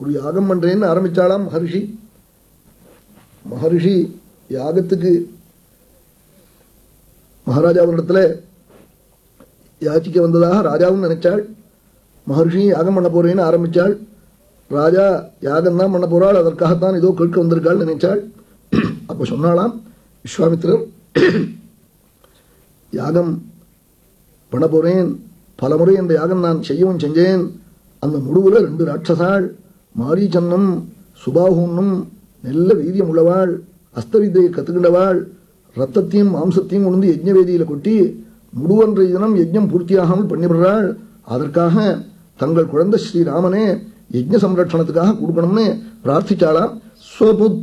ஒரு யாகம் பண்றேன்னு ஆரம்பிச்சாளாம் மகர்ஷி மகர்ஷி யாகத்துக்கு மகாராஜாவிடத்துல யாச்சிக்க வந்ததாக ராஜாவும் நினைச்சாள் மகர்ஷி யாகம் பண்ண போறேன்னு ஆரம்பிச்சாள் ராஜா யாகம் தான் பண்ண போறாள் அதற்காகத்தான் ஏதோ கேட்க வந்திருக்காள் நினைச்சாள் அப்ப சொன்னாளாம் விஸ்வாமித்திரர் யாகம் பண்ண போறேன் பலமுறை இந்த யாகம் நான் செய்யவும் செஞ்சேன் அந்த முடிவுல ரெண்டு ராட்சசாள் மாரீச்சன்னும் சுபாகுன்னும் நல்ல வீரியம் உள்ளவாள் அஸ்தவித்தையை கத்துக்கின்றவாள் ரத்தத்தையும் மாம்சத்தையும் உணர்ந்து யஜ்ஞ வேதியில கொட்டி முடுவன்ற தினம் யஜ்ஞம் பூர்த்தியாகாமல் பண்ணிவிடுறாள் அதற்காக தங்கள் குழந்தை ஸ்ரீராமனே யஜ்ஞ சம்ரட்சணத்துக்காக கொடுக்கணும்னு பிரார்த்திச்சாளாம் ஸ்வபுத்